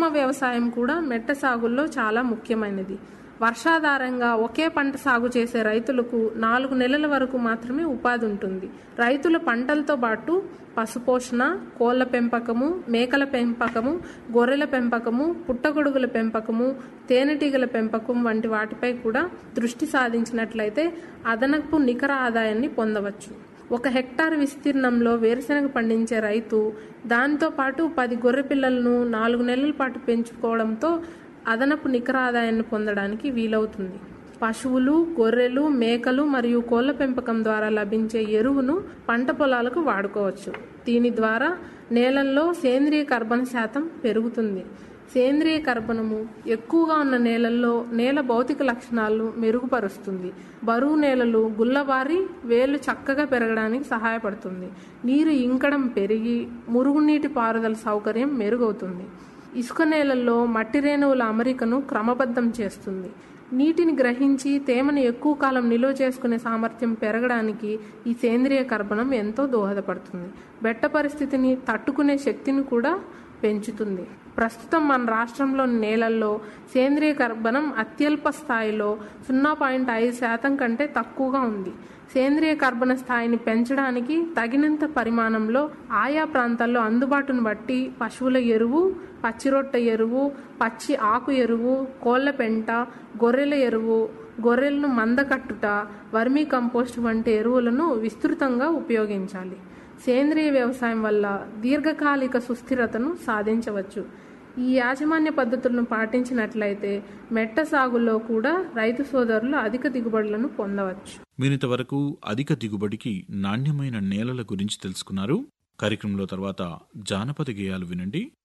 వ్యవసాయం కూడా మెట్ట సాగుల్లో చాలా ముఖ్యమైనది వర్షాధారంగా ఒకే పంట సాగు చేసే రైతులకు నాలుగు నెలల వరకు మాత్రమే ఉపాధి ఉంటుంది రైతుల పంటలతో పాటు పశుపోషణ కోళ్ల పెంపకము మేకల పెంపకము గొర్రెల పెంపకము పుట్టగొడుగుల పెంపకము తేనెటీగల పెంపకం వంటి వాటిపై కూడా దృష్టి సాధించినట్లయితే అదనపు నికర ఆదాయాన్ని పొందవచ్చు ఒక హెక్టార్ విస్తీర్ణంలో వేరుశనగ పండించే రైతు దాంతో పాటు పది గొర్రె పిల్లలను నాలుగు నెలల పాటు పెంచుకోవడంతో అదనపు నికర ఆదాయాన్ని పొందడానికి వీలవుతుంది పశువులు గొర్రెలు మేకలు మరియు కోళ్ల పెంపకం ద్వారా లభించే ఎరువును పంట పొలాలకు వాడుకోవచ్చు దీని ద్వారా నేలల్లో సేంద్రియ కర్బన శాతం పెరుగుతుంది సేంద్రియ కర్బనము ఎక్కువగా ఉన్న నేలల్లో నేల భౌతిక లక్షణాలను మెరుగుపరుస్తుంది బరువు నేలలు గుల్లబారి వేళ్ళు చక్కగా పెరగడానికి సహాయపడుతుంది నీరు ఇంకడం పెరిగి మురుగునీటి పారుదల సౌకర్యం మెరుగవుతుంది ఇసుక నేలల్లో మట్టి రేణువుల అమరికను క్రమబద్ధం చేస్తుంది నీటిని గ్రహించి తేమను ఎక్కువ కాలం నిల్వ చేసుకునే సామర్థ్యం పెరగడానికి ఈ సేంద్రియ కర్బనం ఎంతో దోహదపడుతుంది బెట్ట పరిస్థితిని తట్టుకునే శక్తిని కూడా పెంచుతుంది ప్రస్తుతం మన రాష్ట్రంలోని నేలల్లో సేంద్రియ కర్బనం అత్యల్ప స్థాయిలో సున్నా పాయింట్ ఐదు శాతం కంటే తక్కువగా ఉంది సేంద్రియ కర్బన స్థాయిని పెంచడానికి తగినంత పరిమాణంలో ఆయా ప్రాంతాల్లో అందుబాటును బట్టి పశువుల ఎరువు పచ్చిరొట్ట ఎరువు పచ్చి ఆకు ఎరువు కోళ్ల పెంట గొర్రెల ఎరువు గొర్రెలను మందకట్టుట వర్మీ కంపోస్ట్ వంటి ఎరువులను విస్తృతంగా ఉపయోగించాలి సేంద్రియ వ్యవసాయం వల్ల దీర్ఘకాలిక సుస్థిరతను సాధించవచ్చు ఈ యాజమాన్య పద్ధతులను పాటించినట్లయితే మెట్ట సాగులో కూడా రైతు సోదరులు అధిక దిగుబడులను పొందవచ్చు మీరింతవరకు అధిక దిగుబడికి నాణ్యమైన నేలల గురించి తెలుసుకున్నారు కార్యక్రమంలో తర్వాత జానపద గేయాలు వినండి